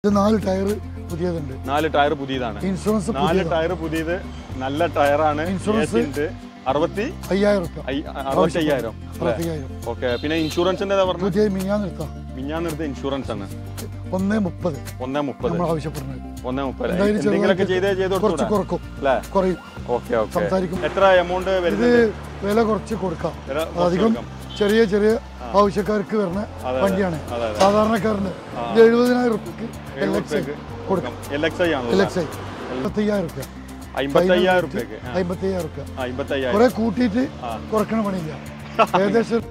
ഇത് നാല് ടയർ പുതിയതുണ്ട് നാല് ടയർ പുതിയതാണ് ഇൻഷുറൻസ് നാല് പുതിയതാണ് ടയർ പുതിയത് നല്ല ടയറാണ് ഇൻഷുറൻസ് ഉണ്ട് അറുപത്തി അയ്യായിരം റുപ്യ അയ്യ- അറുപത്തി അയ്യായിരം അറുപത്തയ്യായിരം ഓക്കെ പിന്നെ ഇൻഷുറൻസിന്റെ ഏതാ പറഞ്ഞു പുതിയ മിഞ്ഞാൻ നിർത്താം മിഞ്ഞാൻ എടുത്ത ഇൻഷുറൻസ് ആണ് ഒന്നേ മുപ്പത് ഒന്നേ മുപ്പത് നമ്മൾ ആവശ്യപ്പെടുന്നത് ഒന്നേ മുപ്പത് എന്തായാലും എന്തെങ്കിലുമൊക്കെ ചെറുതായിട്ട് ചെയ്തേ ചെയ്ത് കുറച്ച് കൊടുത്തൂടെ കുറക്കും അല്ലേ കുറയും ഓക്കെ ഓക്കെ സംസാരിക്കും എത്ര എമൗണ്ട് ഇത് വരുന്നത് വില കുറച്ച് കൊടുക്കാം വില കുറച്ച് അധികം കൊടുക്കാം. ചെറിയ ചെറിയ ആവശ്യക്കാർക്ക് വരുന്ന അതെ, വണ്ടിയാണ് അതെ, അതെ. സാധാരണക്കാരന് ഇത് എഴുപതിനായിരം റുപ്യക്ക് എൽ എക്സ് ഐ കൊടുക്കാം എൽ എക്സ് ഐ എൽ ആണല്ലോ എക്സ് ഐ എൺപത്തയ്യായിരം റുപ്യ അമ്പത്തി അയ്യായിരം റുപ്യക്ക് അമ്പത്തയ്യായിരം റുപ്യ അമ്പത്തി അയ്യായിരം കുറെ കൂട്ടിയിട്ട് ആ. കുറക്കണ പണിയില്ല ഏകദേശം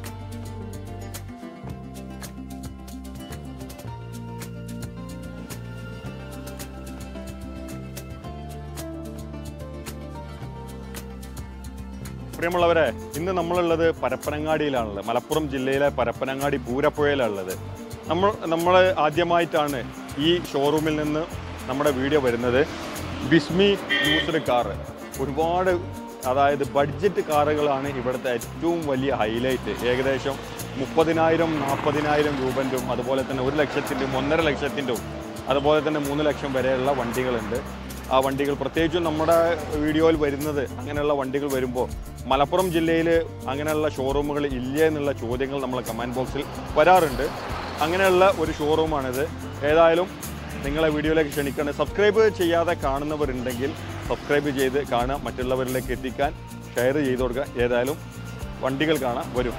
പ്രിയമുള്ളവരെ ഇന്ന് നമ്മളുള്ളത് പരപ്പനങ്ങാടിയിലാണുള്ളത് മലപ്പുറം ജില്ലയിലെ പരപ്പനങ്ങാടി പൂരപ്പുഴയിലുള്ളത് നമ്മൾ നമ്മൾ ആദ്യമായിട്ടാണ് ഈ ഷോറൂമിൽ നിന്ന് നമ്മുടെ വീഡിയോ വരുന്നത് ബിസ്മി യൂസ്ഡ് കാറ് ഒരുപാട് അതായത് ബഡ്ജറ്റ് കാറുകളാണ് ഇവിടുത്തെ ഏറ്റവും വലിയ ഹൈലൈറ്റ് ഏകദേശം മുപ്പതിനായിരം നാൽപ്പതിനായിരം രൂപൻ്റെയും അതുപോലെ തന്നെ ഒരു ലക്ഷത്തിൻ്റെയും ഒന്നര ലക്ഷത്തിൻ്റെയും അതുപോലെ തന്നെ മൂന്ന് ലക്ഷം വരെയുള്ള വണ്ടികളുണ്ട് ആ വണ്ടികൾ പ്രത്യേകിച്ചും നമ്മുടെ വീഡിയോയിൽ വരുന്നത് അങ്ങനെയുള്ള വണ്ടികൾ വരുമ്പോൾ മലപ്പുറം ജില്ലയിൽ അങ്ങനെയുള്ള ഷോറൂമുകൾ ഇല്ലേ എന്നുള്ള ചോദ്യങ്ങൾ നമ്മളെ കമൻറ്റ് ബോക്സിൽ വരാറുണ്ട് അങ്ങനെയുള്ള ഒരു ഷോറൂമാണിത് ഏതായാലും നിങ്ങളെ വീഡിയോയിലേക്ക് ക്ഷണിക്കണം സബ്സ്ക്രൈബ് ചെയ്യാതെ കാണുന്നവരുണ്ടെങ്കിൽ സബ്സ്ക്രൈബ് ചെയ്ത് കാണുക മറ്റുള്ളവരിലേക്ക് എത്തിക്കാൻ ഷെയർ ചെയ്ത് കൊടുക്കുക ഏതായാലും വണ്ടികൾ കാണാൻ വരും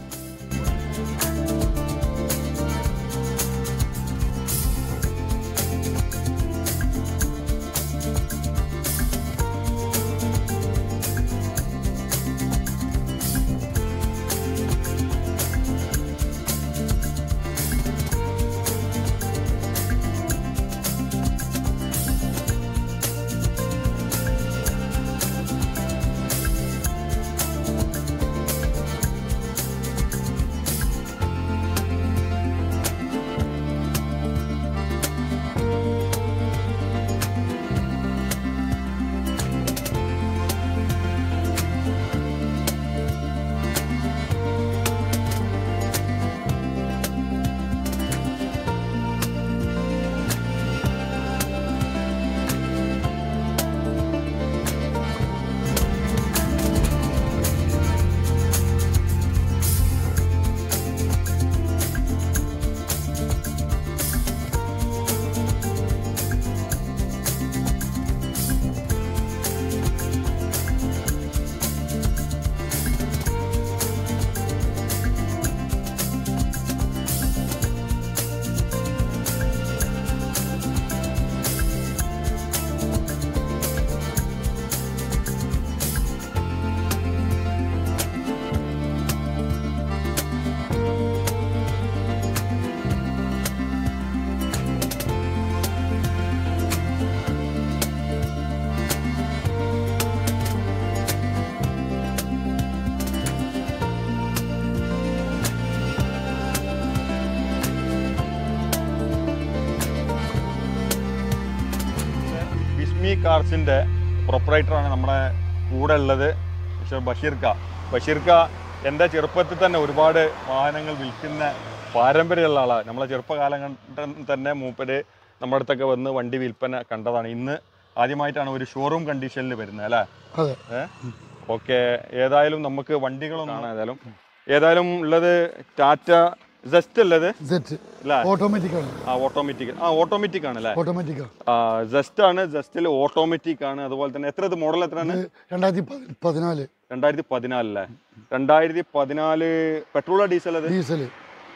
ബിസ്മി കാർസിന്റെ പ്രൊപ്പറേറ്ററാണ് നമ്മുടെ കൂടെ ഉള്ളത് മിസ്റ്റർ ബഷീർക്ക ബഷീർക്ക എൻ്റെ ചെറുപ്പത്തിൽ തന്നെ ഒരുപാട് വാഹനങ്ങൾ വിൽക്കുന്ന പാരമ്പര്യമുള്ള ആളാണ് നമ്മളെ ചെറുപ്പകാലം കൊണ്ട് തന്നെ മൂപ്പര് നമ്മുടെ അടുത്തൊക്കെ വന്ന് വണ്ടി വിൽപ്പന കണ്ടതാണ് ഇന്ന് ആദ്യമായിട്ടാണ് ഒരു ഷോറൂം കണ്ടീഷനിൽ വരുന്നത് അല്ലേ അതെ ഓക്കെ ഏതായാലും നമുക്ക് വണ്ടികളൊന്നും കാണാം ഏതായാലും ഏതായാലും ഉള്ളത് ടാറ്റ ജസ്റ്റ് അല്ലത് സെറ്റ് അല്ലേ ഓട്ടോമാറ്റിക് ആണ് ആ ഓട്ടോമാറ്റിക് ആ ഓട്ടോമാറ്റിക് ആണ് അല്ലേ ഓട്ടോമാറ്റിക് ആണ് ജസ്റ്റ് ആണ് ജസ്റ്റിൽ ഓട്ടോമാറ്റിക് ആണ് അതുപോലെ തന്നെ എത്ര ഇത് മോഡൽ എത്രയാണ് ഇത് രണ്ടായിരത്തി പതി- പതിനാല് രണ്ടായിരത്തി പതിനാലല്ലേ രണ്ടായിരത്തി പതിനാല് പെട്രോളോ ഡീസൽ അത് ഡീസല്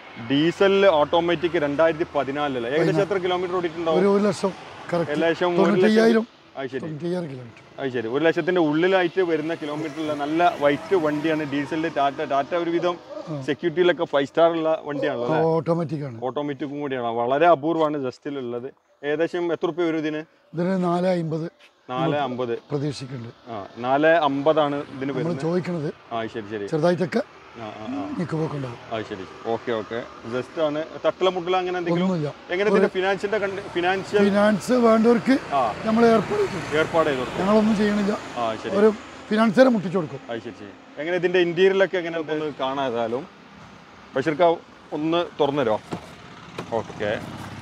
ഡീസൽ ഓട്ടോമാറ്റിക് രണ്ടായിരത്തി പതിനാലല്ലേ ഏകദേശം എത്ര കിലോമീറ്റർ ഓടിയിട്ടുണ്ടാവും ഒരു ഒരു ലക്ഷം കറക്റ്റ് ഏകദേശം ഒരു ലക്ഷം തൊണ്ണൂറ്റയ്യായിരം അത് ശരി തൊണ്ണൂറ്റയ്യായിരം കിലോമീറ്റർ അത് ശരി ഒരു ലക്ഷത്തിന്റെ ഉള്ളിലായിട്ട് വരുന്ന കിലോമീറ്ററിലെ നല്ല വൈറ്റ് വണ്ടിയാണ് ഡീസലിന്റെ ടാറ്റ ടാറ്റ ഒരുവിധം സെക്യൂരിറ്റിയിലൊക്കെ ഫൈവ് സ്റ്റാർ ഉള്ള വണ്ടിയാണല്ലോ അല്ലേ ഓട്ടോമാറ്റിക് ആണ് ഓട്ടോമാറ്റിക്കും കൂടിയാണ് വളരെ അപൂർവമാണ് ജസ്റ്റിലുള്ളത് ഏകദേശം എത്ര റുപ്യ വരും ഇതിന് ഇതിന് നാല് അമ്പത് നാല് അമ്പത് പ്രതീക്ഷിക്കുന്നുണ്ട് ആ നാല് അമ്പതാണ് ഇതിന് നമ്മൾ വരുന്നത് ചോദിക്കണത് ആ ശരി ശരി ചെറുതായിട്ടൊക്കെ ആ ആ ആ നിൽക്ക് പോക്കുണ്ടാവും ആ ശരി ഓക്കെ ഓക്കെ ജസ്റ്റ് ആണ് തട്ടല മുട്ടല അങ്ങനെ എന്തെങ്കിലും ഒന്നുമില്ല എങ്ങനെ ഇതിന്റെ ഫിനാൻസിന്റെ ഫിനാൻഷ്യൽ ഫിനാൻസ് വേണ്ടവർക്ക് ആ നമ്മൾ ഏർപ്പാട് ചെയ്യും ഏർപ്പാട് ചെയ്ത് കൊടുക്കും ഞങ്ങളൊന്നും ചെയ്യണില്ല ആ ശരി ഒരു ഫിനാൻസറെ മുട്ടിച്ചു കൊടുക്കും അത് ശരി ശരി എങ്ങനെ ഇതിന്റെ ഇന്റീരിയലൊക്കെ എങ്ങനെ ഒന്ന് കാണാതായാലും ബഷീർക്ക ഒന്ന് തുറന്നു തരുമോ ഓക്കെ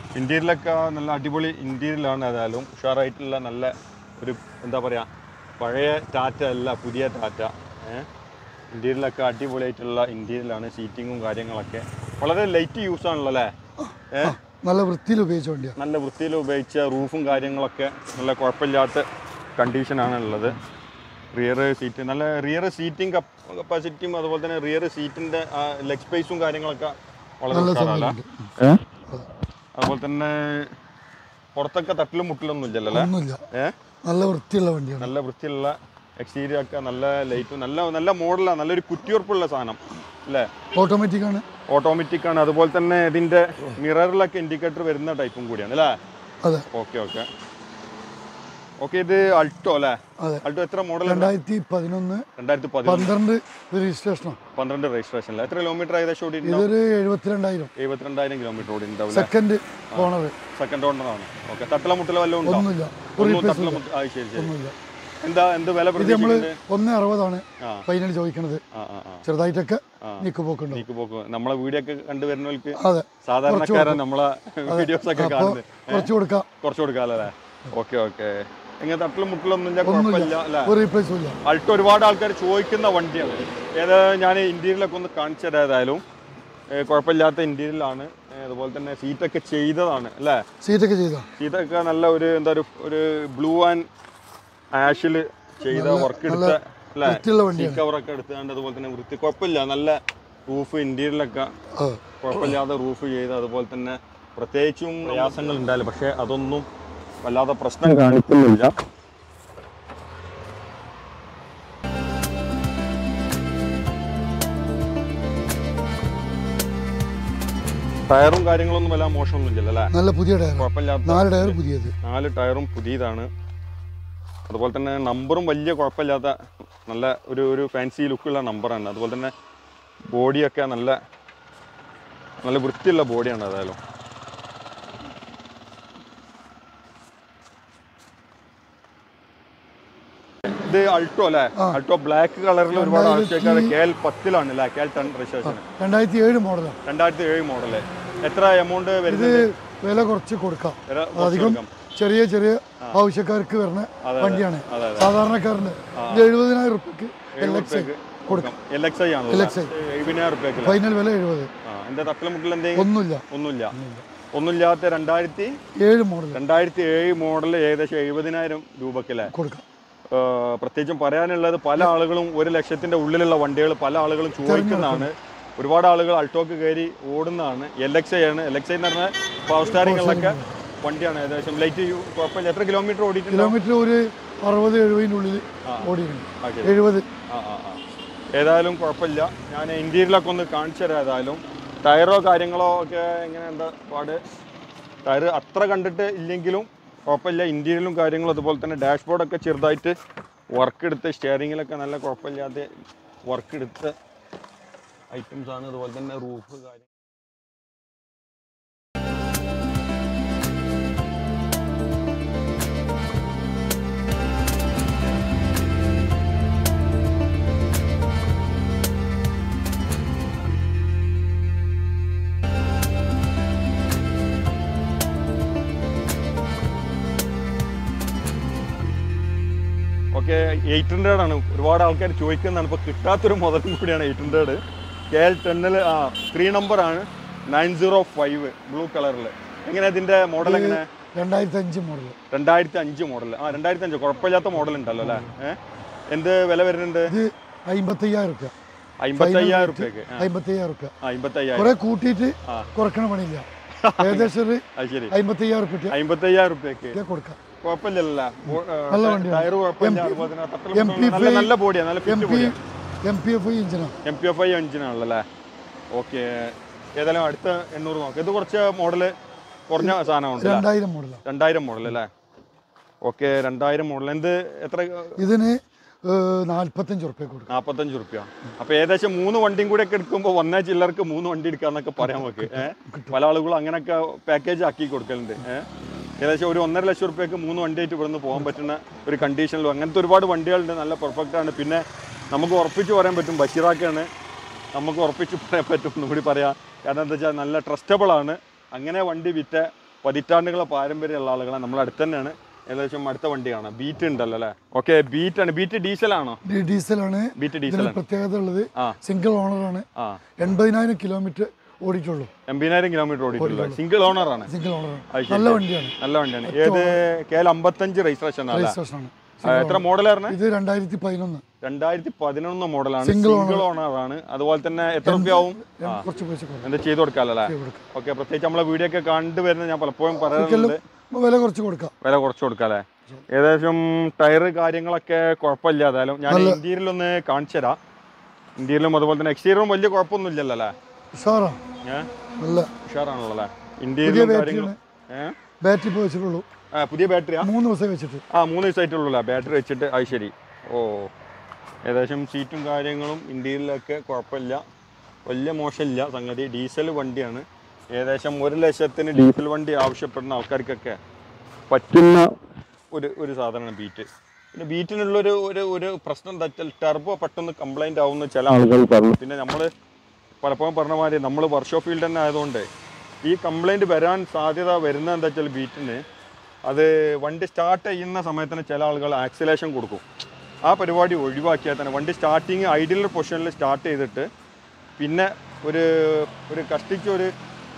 ഇന്ത്യയിലൊക്കെ നല്ല അടിപൊളി ഇന്ത്യയിലാണ് ഏതായാലും ഉഷാറായിട്ടുള്ള നല്ല ഒരു എന്താ പറയുക പഴയ ടാറ്റ അല്ല പുതിയ ടാറ്റ ഏഹ് ഇന്ത്യയിലൊക്കെ അടിപൊളിയായിട്ടുള്ള ഇന്ത്യയിലാണ് സീറ്റിങ്ങും കാര്യങ്ങളൊക്കെ വളരെ ലൈറ്റ് യൂസ് ആണല്ലോ അല്ലേ ഏഹ് നല്ല വൃത്തിയിൽ ഉപയോഗിച്ച വണ്ടിയാണ് നല്ല വൃത്തിയിൽ ഉപയോഗിച്ച റൂഫും കാര്യങ്ങളൊക്കെ നല്ല കുഴപ്പമില്ലാത്ത കണ്ടീഷനാണ് ഉള്ളത് റിയർ സീറ്റ് നല്ല റിയർ സീറ്റിംഗ് കപ്പാസിറ്റിയും അതുപോലെ തന്നെ റിയർ സീറ്റിന്റെ ലെഗ് സ്പേസും കാര്യങ്ങളൊക്കെ വളരെ നല്ല ഉഷാറല്ല സമയമുണ്ട് അതുപോലെ തന്നെ പുറത്തൊക്കെ തട്ടിലും മുട്ടിലൊന്നും ഇല്ലല്ലോ അല്ലേ ഒന്നുമില്ല ഏഹ് നല്ല വൃത്തിയുള്ള വണ്ടിയാണ് നല്ല വൃത്തിയുള്ള എക്സ്റ്റീരിയർ ഒക്കെ നല്ല ലൈറ്റും നല്ല നല്ല മോഡലാണ് നല്ലൊരു കുറ്റിയുറപ്പുള്ള സാധനം അല്ലേ ഓട്ടോമാറ്റിക് ആണ് ഓട്ടോമാറ്റിക് ആണ് അതുപോലെ തന്നെ ഇതിന്റെ മിററിലൊക്കെ ഇൻഡിക്കേറ്റർ വരുന്ന ടൈപ്പും കൂടിയാണ് അല്ലേ അതെ ഓക്കെ ഓക്കെ ഓക്കെ ഇത് അൾട്ടോ അല്ലേ അതെ അൾട്ടോ എത്ര മോഡൽ രണ്ടായിരത്തി പതിനൊന്ന് രണ്ടായിരത്തി പതിനൊന്ന് പന്ത്രണ്ട് രജിസ്ട്രേഷനാണ് പന്ത്രണ്ട് രജിസ്ട്രേഷനിൽ എത്ര കിലോമീറ്റർ ഏകദേശം ഓടിയിട്ടുണ്ടാവും ഇതൊരു എഴുപത്തിരണ്ടായിരം എഴുപത്തിരണ്ടായിരം കിലോമീറ്റർ ഓടിയിട്ടുണ്ടാവില്ല സെക്കൻഡ് ഓണർ സെക്കൻഡ് ഓണറാണ് ഓക്കെ തട്ടല മുട്ടല വല്ലതും ഉണ്ടോ ഒന്നുമില്ല ഒന്നും തട്ടല മുട്ട ആ ശരി ശരി ഒന്നുമില്ല എന്താ എന്ത് വില ഇത് നമ്മൾ പ്രതീക്ഷിക്കുന്നുണ്ട് ഒന്ന് അറുപതാണ് ആ. ഫൈനൽ ചോദിക്കണത് ആ ആ ആ ചെറുതായിട്ടൊക്കെ ആ. നിക്ക് പോക്കുണ്ടോ നീക്ക് പോക്ക് നമ്മളെ വീഡിയോ ഒക്കെ കണ്ടുവരുന്നവർക്ക് അതെ സാധാരണക്കാരൻ നമ്മളെ വീഡിയോസ് ഒക്കെ അപ്പോൾ കാണുന്നത് കുറച്ച് കൊടുക്കാം കുറച്ച് കൊടുക്കാമല്ലേ ഓക്കെ ഓക്കെ ഇങ്ങനെ തട്ടലും മുട്ടലൊന്നും ഇല്ല കുഴപ്പമില്ല അല്ലേ ഒരു റീപ്ലേസും ഇല്ല അൾട്ടോ ഒരുപാട് ആൾക്കാർ ചോദിക്കുന്ന വണ്ടിയാണ് ഏത് ഞാൻ ഇന്റീരിയലൊക്കെ ഒന്ന് കാണിച്ചു തരാം ഏതായാലും ഏ, കുഴപ്പമില്ലാത്ത ഇന്റീരിയലാണ് ഏ, അതുപോലെ തന്നെ സീറ്റൊക്കെ ചെയ്തതാണ് അല്ലേ സീറ്റൊക്കെ ചെയ്താ സീറ്റൊക്കെ നല്ല ഒരു എന്താ ഒരു ഒരു ബ്ലൂ ആൻഡ് ആഷിൽ ചെയ്ത വർക്ക് എടുത്ത അല്ലേ വൃത്തിയുള്ള വണ്ടിയാണ് സീറ്റ് കവറൊക്കെ എടുത്തുകൊണ്ട് അതുപോലെ തന്നെ വൃത്തി കുഴപ്പമില്ല നല്ല റൂഫ് ഇന്റീരിയലൊക്കെ അതെ കുഴപ്പമില്ലാതെ റൂഫ് ചെയ്ത് അതുപോലെ തന്നെ പ്രത്യേകിച്ചും പ്രയാസങ്ങൾ ഉണ്ടായില്ല പക്ഷെ അതൊന്നും വല്ലാതെ പ്രശ്നം കാണിക്കുന്നില്ല ടയറും കാര്യങ്ങളൊന്നും വല്ല മോശമൊന്നുമില്ലല്ലോ അല്ലേ നല്ല പുതിയ ടയർ കുഴപ്പമില്ലാത്ത നാല് ടയർ പുതിയത് നാല് ടയറും പുതിയതാണ് അതുപോലെ തന്നെ നമ്പറും വലിയ കുഴപ്പമില്ലാത്ത നല്ല ഒരു ഒരു ഫാൻസി ലുക്കുള്ള നമ്പറാണ് അതുപോലെ തന്നെ ബോഡിയൊക്കെ നല്ല നല്ല വൃത്തിയുള്ള ബോഡിയാണ് ഏതായാലും ഇത് അൾട്ടോ അല്ലേ അൾട്ടോ ബ്ലാക്ക് കളറിൽ ഒരുപാട് ആവശ്യക്കാർ കെ എൽ പത്തിലാണ് അല്ലേ കെ എൽ ടെൻ രജിസ്ട്രേഷൻ രണ്ടായിരത്തി ഏഴ് മോഡലാണ് രണ്ടായിരത്തി ഏഴ് മോഡല് എത്ര എമൗണ്ട് ഇത് വരുന്നത് വില കുറച്ച് കൊടുക്കാം വില കുറച്ച് അധികം കൊടുക്കാം. ചെറിയ ചെറിയ ആവശ്യക്കാർക്ക് വരുന്ന അതെ, വണ്ടിയാണ് അതെ, അതെ. സാധാരണക്കാരന് ഇത് എഴുപതിനായിരം റുപ്യക്ക് എൽ എക്സ് കൊടുക്കാം എൽ എക്സ് ഐ ആണല്ലോ LXi. എഴുപതിനായിരം റുപ്യക്ക് ഫൈനൽ വില എഴുപത് ആ എന്താ തട്ടലമുട്ടിൽ എന്തെങ്കിലും ഒന്നുമില്ല ഒന്നുമില്ല ഒന്നുമില്ലാത്ത രണ്ടായിരത്തി ഏഴ് മോഡൽ രണ്ടായിരത്തി ഏഴ് മോഡൽ ഏകദേശം എഴുപതിനായിരം രൂപക്കല്ലേ കൊടുക്കാം ഏർ പ്രത്യേകിച്ചും പറയാനുള്ളത് പല ആളുകളും ഒരു ലക്ഷത്തിന്റെ ഉള്ളിലുള്ള വണ്ടികൾ പല ആളുകളും ചോദിക്കുന്നതാണ് ഒരുപാട് ആളുകൾ അൾട്ടോക്ക് കയറി ഓടുന്നതാണ് എൽ എക്സ് ഐ ആണ് എൽ എക്സ് ഐ എന്ന് പറഞ്ഞാൽ പവർ സ്റ്റാറിങ്ങളിലൊക്കെ വണ്ടിയാണ് ഏകദേശം ലൈറ്റ് കുഴപ്പമില്ല എത്ര കിലോമീറ്റർ ഓടിയിട്ടുണ്ട് കിലോമീറ്റർ ഒരു അറുപത് എഴുപതിൻ്റെ ഉള്ളിൽ ഓടിയിട്ടുണ്ട് ആ, ശരി. എഴുപത് ആ ആ ആ ഏതായാലും കുഴപ്പമില്ല ഞാൻ ഇന്റീരിയലൊക്കെ ഒന്ന് കാണിച്ചു തരാം ഏതായാലും ടയറോ കാര്യങ്ങളോ ഒക്കെ എങ്ങനെ എന്താ പാട് ടയർ അത്ര കണ്ടിട്ട് ഇല്ലെങ്കിലും കുഴപ്പമില്ല ഇന്റീരിയലും കാര്യങ്ങളും അതുപോലെ തന്നെ ഡാഷ്ബോർഡൊക്കെ ചെറുതായിട്ട് വർക്ക് എടുത്ത് സ്റ്റിയറിങ്ങിലൊക്കെ നല്ല കുഴപ്പമില്ലാതെ വർക്ക് എടുത്ത ഐറ്റംസ് ആണ് അതുപോലെ തന്നെ റൂഫ് കാര്യം ഓക്കെ എയ്റ്റ് ഹൺഡ്രഡ് ആണ് ഒരുപാട് ആൾക്കാർ ചോദിക്കുന്നതാണ് ഇപ്പോൾ കിട്ടാത്തൊരു മുതലും കൂടിയാണ് എയ്റ്റ് ഹൺഡ്രഡ് കെ എൽ ടെന്നിൽ ആ ത്രീ നമ്പർ ആണ് നയൻ സീറോ ഫൈവ് ബ്ലൂ കളറിൽ എങ്ങനെ ഇതിന്റെ മോഡൽ എങ്ങനെ രണ്ടായിരത്തി അഞ്ച് മോഡൽ രണ്ടായിരത്തി അഞ്ച് മോഡൽ ആ രണ്ടായിരത്തി അഞ്ച് കുഴപ്പമില്ലാത്ത മോഡൽ ഉണ്ടല്ലോ അല്ലേ ഏഹ് എന്ത് വില വരുന്നുണ്ട് ഇത് അമ്പത്തയ്യായിരം റുപ്യ അമ്പത്തയ്യായിരം റുപ്യക്ക് അമ്പത്തയ്യായിരം റുപ്യ അമ്പത്തയ്യായിരം കുറെ കൂട്ടിയിട്ട് ആ. കുറക്കണ പണിയില്ല ഏകദേശം ഒരു അത് ശരി അമ്പത്തയ്യായിരം റുപ്യ അമ്പത്തയ്യായിരം റുപ്യക്ക് കൊടുക്കാം കുഴപ്പമില്ലല്ലോ നല്ല വണ്ടിയാണ്. ടയർ കുഴപ്പമില്ല MP അതുപോലെ തന്നെ തട്ടലും MP മുട്ടലും നല്ല നല്ല ബോഡിയാണ് നല്ല എം ഫിറ്റ് പി ബോഡിയാണ് എം പി എഫ് ഇഞ്ചിനാണ് എം പി എഫ് ഐ എഞ്ചിനാണല്ലേ ഓക്കെ ഏതായാലും അടുത്ത എണ്ണൂറ് നോക്കാം ഇത് കുറച്ച് മോഡല് കുറഞ്ഞ സാധനമുണ്ട് രണ്ടായിരം മോഡലാണ് രണ്ടായിരം മോഡൽ അല്ലേ ഓക്കെ രണ്ടായിരം മോഡൽ എന്ത് എത്ര ഇതിന് ഏഹ്, നാല്പത്തഞ്ച് റുപ്യ കൊടുക്കാം നാൽപ്പത്തഞ്ച് റുപ്യ അപ്പൊ ഏകദേശം മൂന്ന് വണ്ടിയും കൂടെ ഒക്കെ എടുക്കുമ്പോൾ ഒന്നേ ചില്ലർക്ക് മൂന്ന് വണ്ടി എടുക്കാന്നൊക്കെ പറയാൻ നമുക്ക് ഏഹ് പല ആളുകളും അങ്ങനെയൊക്കെ പാക്കേജ് ആക്കി കൊടുക്കലുണ്ട് ഏഹ് ഏകദേശം ഒരു ഒന്നര ലക്ഷം റുപ്യക്ക് മൂന്ന് വണ്ടിയായിട്ട് ഇവിടുന്ന് പോകാൻ പറ്റുന്ന ഒരു കണ്ടീഷനിലും അങ്ങനത്തെ ഒരുപാട് വണ്ടികളുണ്ട് നല്ല പെർഫെക്റ്റ് ആണ് പിന്നെ നമുക്ക് ഉറപ്പിച്ച് പറയാൻ പറ്റും ബഷീറാക്കാണ് നമുക്ക് ഉറപ്പിച്ച് പറയാൻ പറ്റും എന്നും കൂടി പറയാം കാരണം എന്താ വെച്ചാൽ നല്ല ട്രസ്റ്റബിൾ ആണ് അങ്ങനെ വണ്ടി വിറ്റ പതിറ്റാണ്ടുകളെ പാരമ്പര്യമുള്ള ആളുകളാണ് നമ്മൾ അടുത്ത് തന്നെയാണ് ഏകദേശം അടുത്ത വണ്ടി കാണാം ബീറ്റ് ഉണ്ടല്ലോ അല്ലേ ഓക്കെ ബീറ്റ് ആണ് ബീറ്റ് ഡീസലാണോ ഡി- ഡീസലാണ് ബീറ്റ് ഇതിന് ഡീസലാണ് പ്രത്യേകത ഉള്ളത് ആ. സിംഗിൾ ഓണറാണ് ആ എൺപതിനായിരം കിലോമീറ്റർ ഓടിയിട്ടുള്ളൂ എൺപതിനായിരം കിലോമീറ്റർ ഓടിയിട്ടുള്ള സിംഗിൾ ഓണർ ആണ് സിംഗിൾ ഓണറാണ് അത് ശരി. നല്ല വണ്ടിയാണ് നല്ല വണ്ടിയാണ് ഏത് കെ എൽ അമ്പത്തഞ്ച് രജിസ്ട്രേഷൻ അല്ല രജിസ്ട്രേഷൻ ആണ് എത്ര മോഡലായിരുന്നു ഇത് രണ്ടായിരത്തി പതിനൊന്ന് രണ്ടായിരത്തി പതിനൊന്ന് മോഡലാണ് Single സിംഗിൾ ഓണർ ആണ് അതുപോലെ തന്നെ എത്ര റുപ്യ ആവും ആ കുറച്ച് പൈസ കുറവ് എന്താ ചെയ്ത് കൊടുക്കാമല്ലേ കൊടുക്കാം ഓക്കെ പ്രത്യേകിച്ച് നമ്മളെ വീഡിയോ ഒക്കെ കണ്ടുവരുന്നത് ഞാൻ പലപ്പോഴും പറയാറുണ്ട് വില കുറച്ച് കൊടുക്കാം വില കുറച്ച് കൊടുക്കാല്ലേ ഏകദേശം ടയർ കാര്യങ്ങളൊക്കെ കുഴപ്പമില്ല ഏതായാലും ഞാൻ ഇന്ത്യയിലൊന്ന് ഒന്ന് കാണിച്ചു തരാം ഇന്ത്യയിലും അതുപോലെ തന്നെ എക്സ്റ്റീരിയറും വലിയ കുഴപ്പമൊന്നും ഇല്ലല്ലോ അല്ലേ ഉഷാറാ ഏഹ് നല്ല ഉഷാറാണല്ലോ അല്ലേ ഇന്ത്യയിലും കാര്യങ്ങളും ഏഹ് ബാറ്ററി ഇപ്പോൾ വെച്ചിട്ടുള്ളൂ ആ പുതിയ ബാറ്ററിയാ മൂന്ന് ദിവസം വെച്ചിട്ട് ആ മൂന്ന് ദിവസമായിട്ടുള്ളൂ ബാറ്ററി വെച്ചിട്ട് അത് ശരി ഓ ഏകദേശം സീറ്റും കാര്യങ്ങളും ഇന്ത്യയിലൊക്കെ കുഴപ്പമില്ല വലിയ മോശമില്ല സംഗതി ഡീസൽ വണ്ടിയാണ് ഏകദേശം ഒരു ലക്ഷത്തിന് ഡീസൽ വണ്ടി ആവശ്യപ്പെടുന്ന ആൾക്കാർക്കൊക്കെ പറ്റുന്ന ഒരു ഒരു സാധനമാണ് ബീറ്റ് പിന്നെ ബീറ്റിനുള്ളൊരു ഒരു ഒരു പ്രശ്നം എന്താ വെച്ചാൽ ടെർബോ പെട്ടെന്ന് കംപ്ലൈൻ്റ് ആവുന്ന ചില ആളുകൾ പറഞ്ഞു പിന്നെ നമ്മൾ പലപ്പോഴും പറഞ്ഞ മാതിരി നമ്മൾ വർക്ക്ഷോപ്പ് ഫീൽഡ് തന്നെ ആയതുകൊണ്ട് ഈ കംപ്ലൈൻറ്റ് വരാൻ സാധ്യത വരുന്നത് എന്താ വെച്ചാൽ ബീറ്റിന് അത് വണ്ടി സ്റ്റാർട്ട് ചെയ്യുന്ന സമയത്തിന് ചില ആളുകൾ ആക്സിലേഷൻ കൊടുക്കും ആ പരിപാടി ഒഴിവാക്കിയാൽ തന്നെ വണ്ടി സ്റ്റാർട്ടിങ് ഐഡിയൽ പൊസിഷനിൽ സ്റ്റാർട്ട് ചെയ്തിട്ട് പിന്നെ ഒരു ഒരു കഷ്ടിച്ച് ഒരു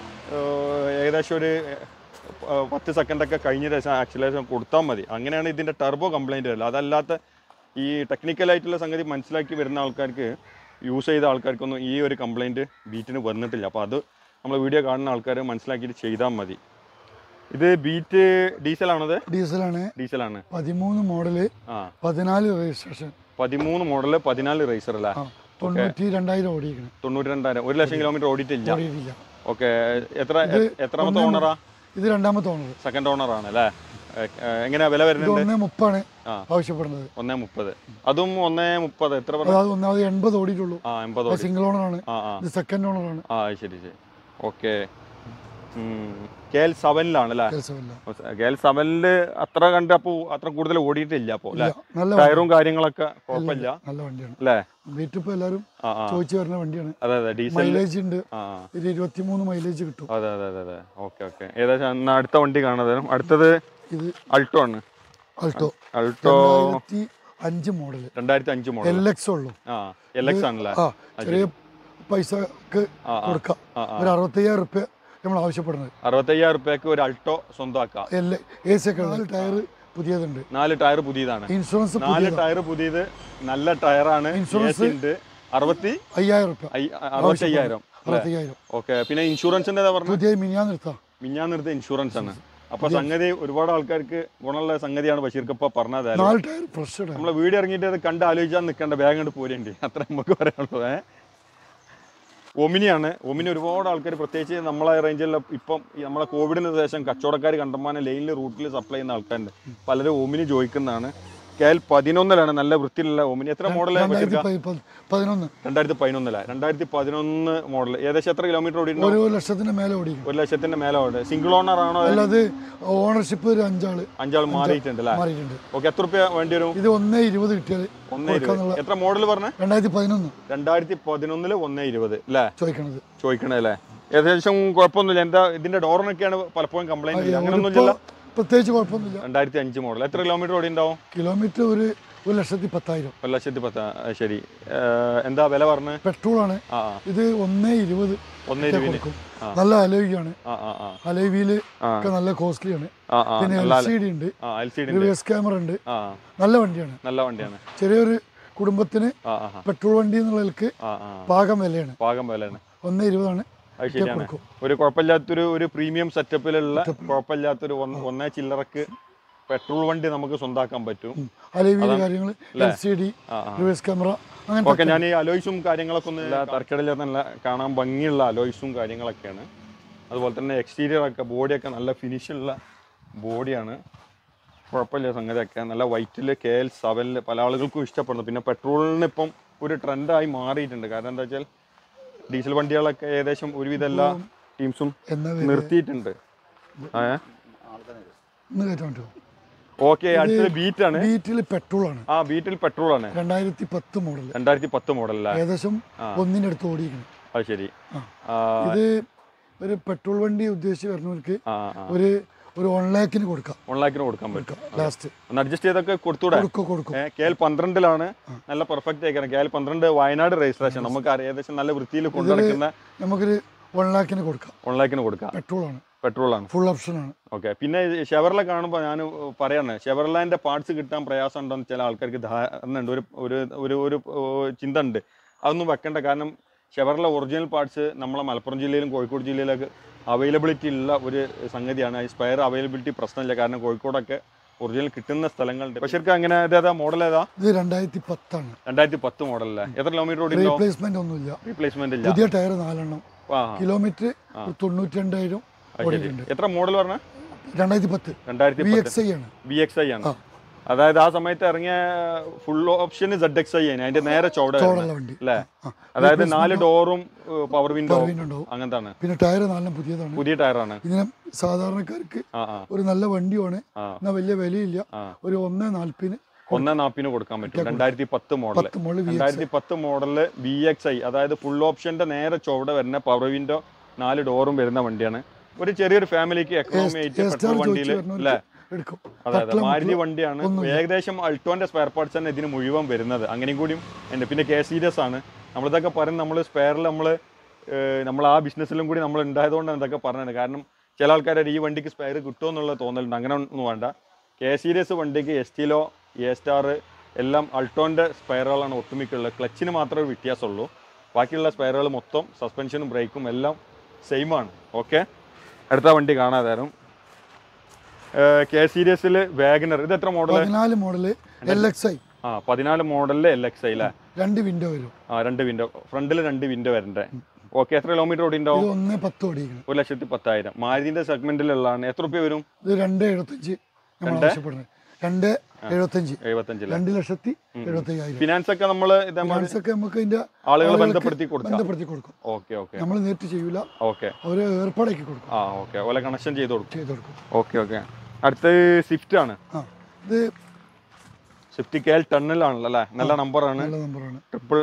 ഏഹ്, ഏകദേശം ഒരു ഏഹ്, പത്ത് സെക്കൻഡൊക്കെ കഴിഞ്ഞ ശേഷം ആക്സിലേഷൻ കൊടുത്താൽ മതി അങ്ങനെയാണ് ഇതിൻ്റെ ടെർബോ കംപ്ലൈൻറ്റ് വരില്ല അതല്ലാത്ത ഈ ടെക്നിക്കലായിട്ടുള്ള സംഗതി മനസ്സിലാക്കി വരുന്ന ആൾക്കാർക്ക് യൂസ് ചെയ്ത ആൾക്കാർക്കൊന്നും ഈ ഒരു കംപ്ലൈൻറ്റ് ബീറ്റിന് വന്നിട്ടില്ല അപ്പോൾ അത് നമ്മൾ വീഡിയോ കാണുന്ന ആൾക്കാർ മനസ്സിലാക്കിയിട്ട് ചെയ്താൽ മതി ഇത് ബീറ്റ് ഡീസലാണത് ഡീസലാണ് ഡീസലാണ് പതിമൂന്ന് മോഡല് ആ പതിനാല് രജിസ്ട്രേഷൻ പതിമൂന്ന് മോഡല് പതിനാല് റേസർ അല്ലേ ആ തൊണ്ണൂറ്റി രണ്ടായിരം ഓടിക്കണം തൊണ്ണൂറ്റി രണ്ടായിരം ഒരു ലക്ഷം കിലോമീറ്റർ ഓടിയിട്ടില്ല ഓടിയിട്ടില്ല ഓക്കെ എത്ര എ- എത്രാമത്തെ ഓണറാ ഇത് രണ്ടാമത്തെ ഓണർ സെക്കൻഡ് ഓണർ ആണ് അല്ലേ എങ്ങനെയാ വില ഇത് വരുന്നുണ്ട് ഒന്നേ മുപ്പാണ് ആ. ആവശ്യപ്പെടുന്നത് ഒന്നേ മുപ്പത് അതും ഒന്നേ മുപ്പത് എത്ര പറഞ്ഞു അതായത് ഒന്നാമത് എൺപത് ഓടിയിട്ടുള്ളൂ ആ എൺപത് അത് ഓടി സിംഗിൾ ഓണറാണ് ആ ആ ഇത് സെക്കൻഡ് ഓണറാണ് ആ ശരി ശരി ഓക്കെ കെ എൽ സെവനിലാണ് അല്ലേ കേസമില്ല കെ എൽ സെവനില് അത്ര കണ്ട് അപ്പോൾ അത്ര കൂടുതൽ ഓടിയിട്ടില്ല അപ്പോൾ അല്ലേ നല്ല ടയറും കാര്യങ്ങളൊക്കെ കുഴപ്പമില്ല നല്ല വണ്ടിയാണ് അല്ലേ വീട്ടിൽ ഇപ്പോൾ എല്ലാവരും ആ ആ ചോദിച്ചു വരുന്ന വണ്ടിയാണ് അതെ അതെ ഡീസൽ മൈലേജ് ഉണ്ട് ആ ആ ഒരു ഇരുപത്തിമൂന്ന് മൈലേജ് കിട്ടും അതെ അതെ അതെ അതെ ഓക്കെ ഓക്കെ ഏകദേശം എന്നാ അടുത്ത വണ്ടി കാണാതെ അടുത്തത് ഇത് അൾട്ടോ ആണ് അൾട്ടോ അൾട്ടോ രണ്ടായിരത്തി അഞ്ച് മോഡല് രണ്ടായിരത്തി അഞ്ച് മോഡൽ എൽ എക്സ് ഉള്ളൂ ആ എൽ എക്സ് ആണല്ലേ ആ ചെറിയ പൈസക്ക് ആ, ആ. കൊടുക്കാം ആ, ആ. ഒരു അറുപത്തയ്യായിരം റുപ്യ നമ്മൾ ആവശ്യപ്പെടുന്നത് അറുപത്തയ്യായിരം റുപ്യക്ക് ഒരു അൾട്ടോ സ്വന്തമാക്കാം എൽ എ സി ഒക്കെ നാല് ടയർ പുതിയതുണ്ട് നാല് ടയർ പുതിയതാണ് ഇൻഷുറൻസ് നാല് ടയർ പുതിയത് നല്ല ടയറാണ് ഇൻഷുറൻസ് ഉണ്ട് അറുപത്തി അയ്യായിരം റുപ്യ അയ്യ- അറുപത്തി അയ്യായിരം അറുപത്തയ്യായിരം ഓക്കെ പിന്നെ ഇൻഷുറൻസിന്റെ ഏതാ പറഞ്ഞത് പുതിയ മിനിയാൻ നിർത്താം മിഞ്ഞാന്നെടുത്ത ഇൻഷുറൻസ് ആണ് അപ്പൊ സംഗതി ഒരുപാട് ആൾക്കാർക്ക് ഗുണമുള്ള സംഗതിയാണ് ബഷീർക്ക് ഇപ്പൊ പറഞ്ഞത് നാല് ടയർ ഫ്രഷ് ടയർ നമ്മളെ വീട് ഇറങ്ങിയിട്ട് അത് കണ്ട് ആലോചിച്ചാൽ നിൽക്കേണ്ട ബാഗ് കണ്ട് പോരുണ്ട് അത്ര നമുക്ക് പറയാനുള്ളൂ ഏ ഒമിനിയാണ് ഒമിനി ഒരുപാട് ആൾക്കാർ പ്രത്യേകിച്ച് നമ്മളെ റേഞ്ചിലുള്ള ഇപ്പം ഈ നമ്മളെ കോവിഡിന് ശേഷം കച്ചവടക്കാർ കണ്ടമാനം ലൈനിൽ റൂട്ടിൽ സപ്ലൈ ചെയ്യുന്ന ആൾക്കാരുണ്ട് പലരും ഒമിനി ചോദിക്കുന്നതാണ് കെ എൽ പതിനൊന്നിലാണ് നല്ല വൃത്തിയിലുള്ള ഒമിനി എത്ര മോഡൽ രണ്ടായിരത്തി പതി- പതി- പതിനൊന്ന് രണ്ടായിരത്തി പതിനൊന്നിലാണ് രണ്ടായിരത്തി പതിനൊന്ന് മോഡൽ ഏകദേശം എത്ര കിലോമീറ്റർ ഓടിയിട്ടുണ്ടോ ഒരു ലക്ഷത്തിന് മേലെ ഓടിക്കും ഒരു ലക്ഷത്തിന്റെ മേലെ ഓടി സിംഗിൾ ഓണർ ആണോ അല്ലാതെ ഓണർഷിപ്പ് ഒരു അഞ്ചാള് അഞ്ചാൾ മാറിയിട്ടുണ്ട് അല്ലേ മാറിയിട്ടുണ്ട് ഓക്കെ എത്ര റുപ്യ വേണ്ടി വരും ഇത് ഒന്നേ ഇരുപത് കിട്ടിയാൽ ഒന്നേ ഇരുപത് എത്ര മോഡൽ പറഞ്ഞ രണ്ടായിരത്തി പതിനൊന്ന് രണ്ടായിരത്തി പതിനൊന്നില് ഒന്നേ ഇരുപത് അല്ലേ ചോദിക്കണത് ചോദിക്കണേ അല്ലേ ഏകദേശം കുഴപ്പമൊന്നുമില്ല എന്താ ഇതിന്റെ ഡോറിനൊക്കെയാണ് പലപ്പോഴും കംപ്ലൈന്റ് ഇല്ല അങ്ങനൊന്നും ഇപ്പോൾ ഇല്ല പ്രത്യേകിച്ച് കുഴപ്പമൊന്നുമില്ല രണ്ടായിരത്തി അഞ്ച് മോഡൽ എത്ര കിലോമീറ്റർ ഓടി ഉണ്ടാവും കിലോമീറ്റർ ഒരു ഒരു ലക്ഷത്തി പത്തായിരം ഒരു ലക്ഷത്തി പത്ത് ആ, ശരി ഏർ, എന്താ വില പറഞ്ഞ് പെട്രോളാണ് ആ ആ ഇത് ഒന്നേ ഇരുപത് ഒന്നേ ഇരുപതിന് കൊടുക്കും നല്ല അലോയിയാണ് ആ ആ ആ അലോയില് ആ. ഒക്കെ നല്ല കോസ്റ്റ്ലിയാണ് ആ ആ പിന്നെ എൽ നല്ല സി ഡി ഉണ്ട് ആ L C D reverse camera ഉണ്ട് ആ നല്ല വണ്ടിയാണ് നല്ല വണ്ടിയാണ് ചെറിയൊരു കുടുംബത്തിന് ആ ആ ആ, പെട്രോൾ വണ്ടി എന്നുള്ളതിലേക്ക് ആ ആ പാകം വിലയാണ് പാകം വിലയാണ് ഒന്നേ ഇരുപതാണ് അത് ശരിയാണ് കൊടുക്കും ഒരു കുഴപ്പമില്ലാത്തൊരു ഒരു പ്രീമിയം സെറ്റപ്പിലുള്ള കുഴപ്പമില്ലാത്തൊരു ഒന്ന് ഒന്നേ ചില്ലറക്ക് പെട്രോൾ വണ്ടി നമുക്ക് സ്വന്താക്കാൻ പറ്റും അലോയിലെ കാര്യങ്ങൾ എൽ സി ഡി ആ ആ റിവേഴ്സ് ക്യാമറ അങ്ങനെ ഓക്കെ ഞാൻ ഈ അലോയ്സും കാര്യങ്ങളൊക്കെ ഒന്ന് തർക്കടില്ല നല്ല കാണാൻ ഭംഗിയുള്ള അലോയ്സും കാര്യങ്ങളൊക്കെയാണ് അതുപോലെ തന്നെ എക്സ്റ്റീരിയർ ഒക്കെ ബോഡിയൊക്കെ നല്ല ഫിനിഷുള്ള ബോഡിയാണ് കുഴപ്പമില്ല സംഗതിയൊക്കെ നല്ല വൈറ്റിൽ കെ എൽ സെവനിൽ പല ആളുകൾക്കും ഇഷ്ടപ്പെടുന്നു പിന്നെ പെട്രോളിന് ഇപ്പം ഒരു ട്രെൻഡായി മാറിയിട്ടുണ്ട് കാരണം എന്താ വെച്ചാൽ ഡീസൽ വണ്ടികളൊക്കെ ഏകദേശം ഒരുവിധ എല്ലാ ടീംസും എന്നാ നിർത്തിയിട്ടുണ്ട് ഏ ഇന്ന് കയറ്റാൻ പറ്റുമോ ഓക്കെ അടുത്തത് ബീറ്റാണ് ബീറ്റിൽ പെട്രോൾ ആണ് ആ ബീറ്റിൽ പെട്രോൾ ആണ് രണ്ടായിരത്തി പത്ത് മോഡൽ രണ്ടായിരത്തി പത്ത് മോഡലല്ലേ ഏകദേശം ഒന്നിൻ്റെ അടുത്ത് ഓടിയിരിക്കണം അത് ശരി ആ. ആ, ഇത് ഒരു പെട്രോൾ വണ്ടി ഉദ്ദേശിച്ച് വരുന്നവർക്ക് ആ ആ ഒരു ഒരു വൺ ലാക്കിന് കൊടുക്കാം വൺ ലാക്കിന് കൊടുക്കാൻ പറ്റും ലാസ്റ്റ് ഒന്ന് അഡ്ജസ്റ്റ് ചെയ്തൊക്കെ കൊടുത്തൂടെ കൊടുക്കും കൊടുക്കും കെ എൽ പന്ത്രണ്ടിലാണ് നല്ല പെർഫെക്റ്റ് ആയിക്കണം കെ എൽ പന്ത്രണ്ട് വയനാട് രജിസ്ട്രേഷൻ നമുക്ക് അറിയാം ഏകദേശം നല്ല വൃത്തിയിൽ കൊണ്ടുനടക്കുന്ന നമുക്കൊരു വൺ ലാക്കിന് കൊടുക്കാം വൺ ലാക്കിന് കൊടുക്കാം പെട്രോൾ ആണ് പെട്രോൾ ആണ് ഫുൾ ഓപ്ഷൻ ആണ് ഓക്കെ പിന്നെ ഷെവർല കാണുമ്പോൾ ഞാൻ പറയാണ് ഷെവർലാൻ്റെ പാർട്സ് കിട്ടാൻ പ്രയാസം ഉണ്ടോന്ന് ചില ആൾക്കാർക്ക് ധാരണ ഉണ്ട് ഒരു ഒരു ഒരു ഒരു ഏർ ചിന്ത ഉണ്ട് അതൊന്നും വെക്കേണ്ട കാരണം ഷെവർല ഒറിജിനൽ പാർട്സ് നമ്മളെ മലപ്പുറം ജില്ലയിലും കോഴിക്കോട് ജില്ലയിലൊക്കെ അവൈലബിലിറ്റി ഉള്ള ഒരു സംഗതിയാണ് ഈ സ്പെയർ അവൈലബിലിറ്റി പ്രശ്നമില്ല കാരണം കോഴിക്കോടൊക്കെ ഒറിജിനൽ കിട്ടുന്ന സ്ഥലങ്ങളുണ്ട് പക്ഷേ ശരിക്കും അങ്ങനെ ഇതേതാ മോഡൽ ഏതാ ഇത് രണ്ടായിരത്തി പത്താണ് രണ്ടായിരത്തി പത്ത് മോഡലല്ലേ എത്ര കിലോമീറ്റർ ഓടിണ്ടോ റീപ്ലേസ്മെന്റ് ഒന്നുമില്ല റീപ്ലേസ്മെന്റ് ഇല്ല പുതിയ ടയർ നാലെണ്ണം ആ കിലോമീറ്റർ തൊണ്ണൂറ്റി രണ്ടായിരം അത് ശരി എത്ര മോഡൽ പറഞ്ഞ രണ്ടായിരത്തി പത്ത് രണ്ടായിരത്തി വി പത്ത് എക്സ് ഐ ആണ് വി എക്സ് ഐ ആണ് അതായത് ആ സമയത്ത് ഇറങ്ങിയ full option Z X I ആണ് അതിന്റെ നേരെ ചോട ചോടുള്ള വണ്ടി അല്ലേ ആ. അതായത് നാല് ഡോറും പവർ വിൻഡോ സർവീൻ ഉണ്ടാവും അങ്ങനത്താണ് പിന്നെ ടയർ നാലെണ്ണം പുതിയതാണ് പുതിയ ടയറാണ് ഇതിന് സാധാരണക്കാർക്ക് ആ ആ ഒരു നല്ല വണ്ടിയാണ് ആ. എന്നാൽ വലിയ വിലയില്ല ആ. ഒരു ഒന്ന് നാൽപ്പതിന് ഒന്നേ നാപ്പിന് കൊടുക്കാൻ പറ്റും രണ്ടായിരത്തി പത്ത് മോഡൽ പത്ത് മുകളിൽ വി രണ്ടായിരത്തി പത്ത് മോഡല് വി എക്സ് ഐ അതായത് ഫുൾ ഓപ്ഷന്റെ നേരെ ചുവട വരുന്ന പവർ വിൻഡോ നാല് ഡോറും വരുന്ന വണ്ടിയാണ് ഒരു ചെറിയൊരു ഫാമിലിക്ക് എക്കണോമി ആയിട്ട് പെട്രോൾ വണ്ടിയിൽ അല്ലേ എടുക്കും അതെ അതെ മാരുതി വണ്ടിയാണ് ഏകദേശം അൾട്ടോന്റെ സ്പെയർ പാർട്സ് തന്നെ ഇതിന് മുഴുവൻ വരുന്നത് അങ്ങനെയും കൂടിയും ഉണ്ട് പിന്നെ കെ സീരിയസ് ആണ് നമ്മളിതൊക്കെ പറയും നമ്മൾ സ്പെയറിൽ നമ്മൾ നമ്മൾ ആ ബിസിനസ്സിലും കൂടി നമ്മൾ ഉണ്ടായതുകൊണ്ടാണ് ഇതൊക്കെ പറഞ്ഞത് കാരണം ചില ആൾക്കാർ ഈ വണ്ടിക്ക് സ്പെയർ കിട്ടുമോ എന്നുള്ള തോന്നലുണ്ട് അങ്ങനെ ഒന്നും വേണ്ട കെ സീരിയസ് വണ്ടിക്ക് എസ് ടിലോ എ സ്റ്റാർ എല്ലാം അൾട്ടോന്റെ സ്പെയറുകളാണ് ഒട്ടുമിക്കുള്ളത് ക്ലച്ചിന് മാത്രമേ വ്യത്യാസമുള്ളൂ ബാക്കിയുള്ള സ്പെയറുകൾ മൊത്തം സസ്പെൻഷനും ബ്രേക്കും എല്ലാം സെയിം ആണ് ഓക്കെ അടുത്ത വണ്ടി കാണാതാരും കെ സീരീസിൽ വാഗനർ ഇത് എത്ര മോഡൽ പതിനാല് മോഡല് എൽ എക്സ് ഐ ആ പതിനാല് മോഡലിൽ എൽ എക്സ് ഐ അല്ലേ രണ്ട് വിൻഡോ വരും ആ രണ്ട് വിൻഡോ ഫ്രണ്ടിൽ രണ്ട് വിൻഡോ വരണ്ടേ ഓക്കെ എത്ര കിലോമീറ്റർ ഓടി ഉണ്ടാവും ഇത് ഒന്ന് പത്ത് ഓടിക്കണം ഒരു ലക്ഷത്തി പത്തായിരം മാരുതിന്റെ സെഗ്മെന്റിലുള്ളതാണ് എത്ര റുപ്യ വരും ഇത് രണ്ട് എഴുപത്തഞ്ച് നമ്മൾ ആവശ്യപ്പെടുന്നത് രണ്ട് എഴുപത്തഞ്ച് എഴുപത്തഞ്ചില് രണ്ട് ലക്ഷത്തി എഴുപത്തി അയ്യായിരം ഫിനാൻസ് ഒക്കെ നമ്മൾ ഇതേമാതിരി ഫിനാൻസൊക്കെ നമുക്ക് അതിന്റെ ആളുകളെ ആളുകൾക്ക് ബന്ധപ്പെടുത്തി കൊടുക്കാം ബന്ധപ്പെടുത്തി കൊടുക്കും ഓക്കെ ഓക്കെ നമ്മൾ നേരിട്ട് ചെയ്യൂല ഓക്കെ അവര് ഏർപ്പാടാക്കി കൊടുക്കും ആ ഓക്കെ ഓലെ കണക്ഷൻ ചെയ്ത് കൊടുക്കും ചെയ്ത് കൊടുക്കും ഓക്കെ ഓക്കെ അടുത്ത സ്വിഫ്റ്റ് ആണ് ആ ഇത് സ്വിഫ്റ്റ് കെ എൽ ടണ്ണിലാണല്ലോ അല്ലേ നല്ല നമ്പറാണ് നല്ല നമ്പറാണ് ട്രിപ്പിൾ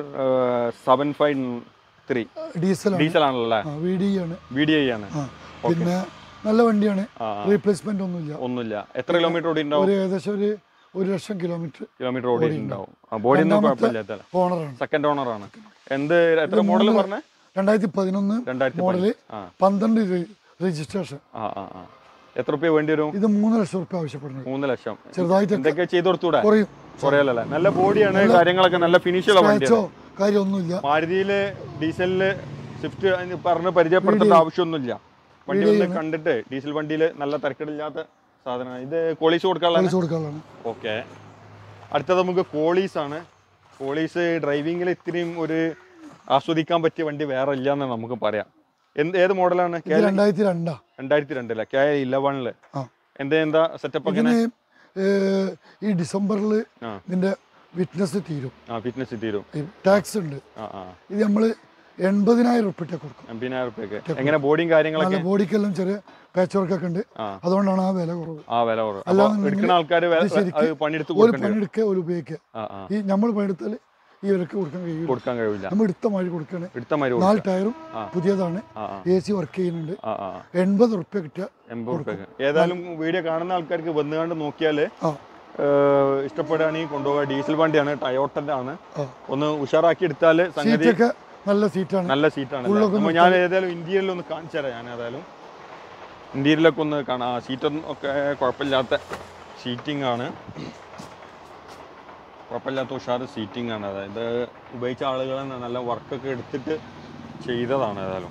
സെവൻ ഫൈവ് ത്രീ ഡീസലാണ് ഡീസൽ ആണല്ലോ അല്ലേ ആ വി ഡി ആണ് വി ഡി ഐ ആണ് ആ പിന്നെ നല്ല വണ്ടിയാണ് ആ റീപ്ലേസ്മെന്റ് ഒന്നുമില്ല ഒന്നുമില്ല എത്ര കിലോമീറ്റർ ഓടി ഉണ്ടാവും ഒരു ഏകദേശം ഒരു ഒരു ലക്ഷം കിലോമീറ്റർ കിലോമീറ്റർ ഓടിയിട്ടുണ്ടാവും ആ ബോഡി ഒന്നും കുഴപ്പമില്ലാത്ത ഓണറാണ് സെക്കൻഡ് ഓണർ ആണ് എന്ത് എത്ര മോഡൽ പറഞ്ഞേ രണ്ടായിരത്തി പതിനൊന്ന് രണ്ടായിരത്തി മോഡല് ആ പന്ത്രണ്ട് രജിസ്ട്രേഷൻ ആ ആ ആ എത്ര റുപ്യ വേണ്ടി വരും ഇത് മൂന്ന് ലക്ഷം റുപ്യ ആവശ്യപ്പെടുന്നത് മൂന്ന് ലക്ഷം ചെറുതായിട്ട് എന്തൊക്കെ ചെയ്ത് കൊടുത്തൂടെ കുറയും കുറയല്ലേ നല്ല ബോഡിയാണ് കാര്യങ്ങളൊക്കെ നല്ല ഫിനിഷുള്ള വണ്ടിയാണ് സ്ക്രാച്ചോ കാര്യമൊന്നുമില്ല മാരുതിയില് ഡീസലില് സ്വിഫ്റ്റ് പറഞ്ഞ് പരിചയപ്പെടുത്തേണ്ട ആവശ്യമൊന്നുമില്ല വണ്ടി ഒന്ന് കണ്ടിട്ട് ഡീസൽ വണ്ടിയിൽ നല്ല തിരക്കിടില്ലാത്ത സാധനമാണ് ഇത് കോളീസ് കൊടുക്കാനുള്ള വിളിച്ചു കൊടുക്കാനുള്ളതാണ് ഓക്കെ അടുത്തത് നമുക്ക് കോളീസ് ആണ് കോളീസ് ഡ്രൈവിങ്ങിൽ ഇത്രയും ഒരു ആസ്വദിക്കാൻ പറ്റിയ വണ്ടി വേറെ ഇല്ല എന്ന് നമുക്ക് പറയാം എന്ത് ഏത് മോഡലാണ് ഇത് രണ്ടായിരത്തി രണ്ടാ രണ്ടായിരത്തി രണ്ടിലെ കെ ഇലവനില് ആ എന്താ എന്താ സെറ്റപ്പ് ഒക്കെ ഇതിന് ഏഹ്, ഈ ഡിസംബറിൽ ആ. ഇതിന്റെ വിറ്റ്നസ് തീരും ആ ഫിറ്റ്നസ് തീരും ടാക്സ് ഉണ്ട് ആ ആ ഇത് നമ്മൾ എൺപതിനായിരം ഉറുപ്പിട്ട കൊടുക്കും എൺപതിനായിരം റുപ്യക്ക് എങ്ങനെ ബോഡിയും കാര്യങ്ങളൊക്കെ നല്ല ബോഡിക്കെല്ലാം ചെറിയ പാച്ച് വർക്കൊക്കെ ഉണ്ട് ആ അതുകൊണ്ടാണ് ആ വില കുറവ് ആ വില കുറവ് അപ്പൊ അല്ലാന്നുണ്ടെങ്കിൽ എടുക്കുന്ന ആൾക്കാർ ഇത് ശരിക്ക് അത് പണിയെടുത്ത് ഒരു കൊടുക്കേണ്ടി വരും പണിയെടുക്കുക ഒരു ഉപയോഗിക്കുക ആ ആ ഈ നമ്മൾ പണിയെടുത്താൽ ഈ വിലക്ക് കൊടുക്കാൻ കഴിയില്ല കൊടുക്കാൻ കഴിയില്ല നമ്മൾ എടുത്ത മാതിരി കൊടുക്കുകയാണ് എടുത്ത മരി നാല് ടയറും ആ. പുതിയതാണ് ആ ആ എ സി വർക്ക് ചെയ്യുന്നുണ്ട് ആ ആ എൺപത് ഉറുപ്പ്യ കിട്ടിയ എൺപത് റുപ്യക്ക് ഏതായാലും വീഡിയോ കാണുന്ന ആൾക്കാർക്ക് വന്നുകൊണ്ട് നോക്കിയാൽ ആ ഇഷ്ടപ്പെടുകയാണെങ്കിൽ കൊണ്ടുപോകുക ഡീസൽ വണ്ടിയാണ് ടയോട്ടന്റെ ആണ് ആ ഒന്ന് ഉഷാറാക്കി എടുത്താൽ സംഗതി സീറ്റൊക്കെ നല്ല സീറ്റാണ് നല്ല സീറ്റാണ് ഉള്ളൊക്കെ നമ്മൾ ഞാൻ ഏതായാലും ഇന്ത്യയിൽ ഒന്ന് കാണിച്ചു തരാം ഞാൻ ഏതായാലും ഇന്ത്യയിലൊക്കെ ഒന്ന് കാണാം സീറ്റൊന്നും ഒക്കെ കുഴപ്പമില്ലാത്ത സീറ്റിംഗ് ആണ് കുഴപ്പമില്ലാത്ത ഉഷാറ് സീറ്റിംഗ് ആണ് അതായത് ഉപയോഗിച്ച ആളുകൾ നല്ല വർക്കൊക്കെ എടുത്തിട്ട് ചെയ്തതാണ് ഏതായാലും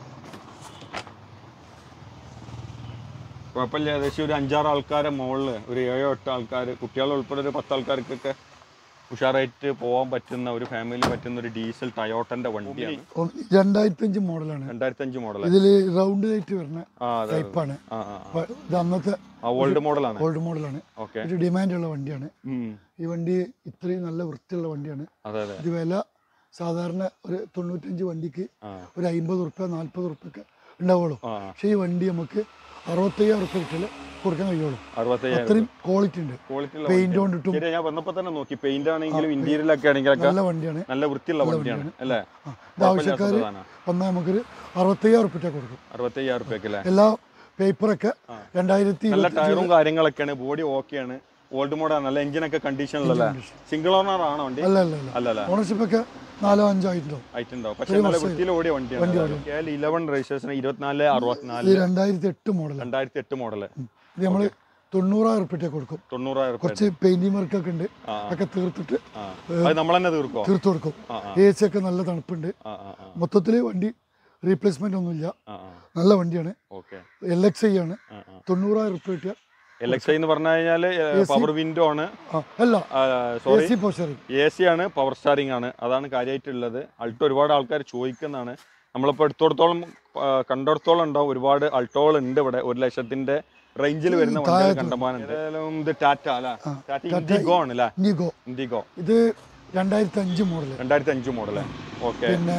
കുഴപ്പമില്ല ഏകദേശം ഒരു അഞ്ചാറ് ആൾക്കാരെ മുകളിൽ ഒരു ഏഴോ എട്ടോ ആൾക്കാർ കുട്ടികൾ ഉൾപ്പെടെ ഒരു പത്ത് ആൾക്കാർക്കൊക്കെ ഉഷാറായിട്ട് പോകാൻ പറ്റുന്ന ഒരു ഫാമിലി പറ്റുന്ന ഒരു ഡീസൽ ടയോട്ടന്റെ വണ്ടിയാണ് രണ്ടായിരത്തി അഞ്ച് മോഡലാണ് രണ്ടായിരത്തി അഞ്ച് മോഡൽ ഇതിൽ റൗണ്ട് ലൈറ്റ് വരുന്ന ആ അതെ ടൈപ്പാണ് ആ ആ അപ്പൊ ഇത് അന്നത്തെ ആ ഓൾഡ് മോഡലാണ് ഓൾഡ് മോഡലാണ് ഓക്കെ ഒരു ഡിമാൻഡുള്ള വണ്ടിയാണ് ഈ വണ്ടി ഇത്രയും നല്ല വൃത്തിയുള്ള വണ്ടിയാണ് അതെ അതെ ഇത് വില സാധാരണ ഒരു തൊണ്ണൂറ്റഞ്ച് വണ്ടിക്ക് ആ ഒരു അമ്പത് ഉറുപ്പ്യ നാൽപ്പത് ഉറുപ്പ്യൊക്കെ ഉണ്ടാവുള്ളൂ ആ പക്ഷേ ഈ വണ്ടി നമുക്ക് അറുപത്തയ്യായിരം റുപ്യ കിട്ടിയാൽ കൊടുക്കാൻ കഴിയുള്ളൂ അറുപത്തയ്യായിരം അത്രയും ക്വാളിറ്റി ഉണ്ട് ക്വാളിറ്റി പെയിന്റ് കൊണ്ടിട്ടും ശരി ഞാൻ വന്നപ്പോ തന്നെ നോക്കി പെയിന്റ് ആണെങ്കിലും ഇന്റീരിയലൊക്കെ ആണെങ്കിലൊക്കെ നല്ല വണ്ടിയാണ് നല്ല വൃത്തിയുള്ള വണ്ടിയാണ് അല്ലേ ആ, ഇത് ആവശ്യക്കാർ വന്നാൽ നമുക്കൊരു അറുപത്തയ്യായിരം റുപ്യ കൊടുക്കും അറുപത്തയ്യായിരം റുപ്യക്ക് അല്ലേ എല്ലാ പേപ്പറൊക്കെ രണ്ടായിരത്തി നല്ല ഇരുപത്തി ടയറും കാര്യങ്ങളൊക്കെയാണ് ബോഡി ഓക്കെയാണ് ഓൾഡ് മോഡൽ നല്ല എഞ്ചിനൊക്കെ കണ്ടീഷനിലല്ലേ സിംഗിൾ ഓണർ ആണോ വണ്ടി അല്ല അല്ല അല്ല അല്ല അല്ല ഓണർഷിപ്പ് ഒക്കെ നാലോ അഞ്ചോ ആയിട്ടുണ്ടാവും ആയിട്ടുണ്ടാവും പക്ഷെ നല്ല വൃത്തിയിൽ ഓടിയ വണ്ടിയാണ് കെ എൽ ഇലവൻ രജിസ്ട്രേഷൻ ഇരുപത്തിനാല് ഇത് അറുപത്തിനാല് രണ്ടായിരത്തി എട്ട് മോഡൽ രണ്ടായിരത്തി എട്ട് മോഡല് ഇത് നമ്മൾ തൊണ്ണൂറായിരം റുപ്യ കൊടുക്കും തൊണ്ണൂറായിരം റുപ്യ കുറച്ച് പെയിന്റിംഗ് വർക്കൊക്കെ ഉണ്ട് ആ. ഒക്കെ തീർത്തിട്ട് ആ അത് നമ്മൾ തന്നെ തീർക്കോ തീർത്തു കൊടുക്കും ആ, ആ. എ സി ഒക്കെ നല്ല തണുപ്പുണ്ട് ആ ആ ആ മൊത്തത്തിൽ വണ്ടി റീപ്ലേസ്മെന്റ് ഒന്നുമില്ല ആ ആ നല്ല വണ്ടിയാണ് ഓക്കെ എൽ എക്സ് ഐ ആണ് ആ ആ തൊണ്ണൂറായിരം റുപ്യ കിട്ടിയ എൽ എക്സ് ഐ എന്ന് പറഞ്ഞു കഴിഞ്ഞാല് പവർ വിൻഡോ ആണ് ആ അല്ല എ സോറി സി പോസ്റ്ററിംഗ് എ സി ആണ് പവർ സ്റ്റാറിംഗ് ആണ് അതാണ് കാര്യമായിട്ടുള്ളത് അൾട്ടോ ഒരുപാട് ആൾക്കാർ ചോദിക്കുന്നതാണ് നമ്മളിപ്പോൾ എടുത്തോടത്തോളം ആ, കണ്ടിടത്തോളം ഉണ്ടാവും ഒരുപാട് അൾട്ടോകൾ ഉണ്ട് ഇവിടെ ഒരു ലക്ഷത്തിന്റെ റേഞ്ചിൽ വരുന്ന വണ്ടികൾ കണ്ടമാനുണ്ട് ഏതായാലും ഇത് ടാറ്റ അല്ല ടാറ്റ ഇൻഡിഗോ ആണ് അല്ലേ ഇൻഡിഗോ ഇൻഡിഗോ ഇത് രണ്ടായിരത്തി അഞ്ച് മോഡൽ രണ്ടായിരത്തി അഞ്ച് മോഡല് ഓക്കെ പിന്നെ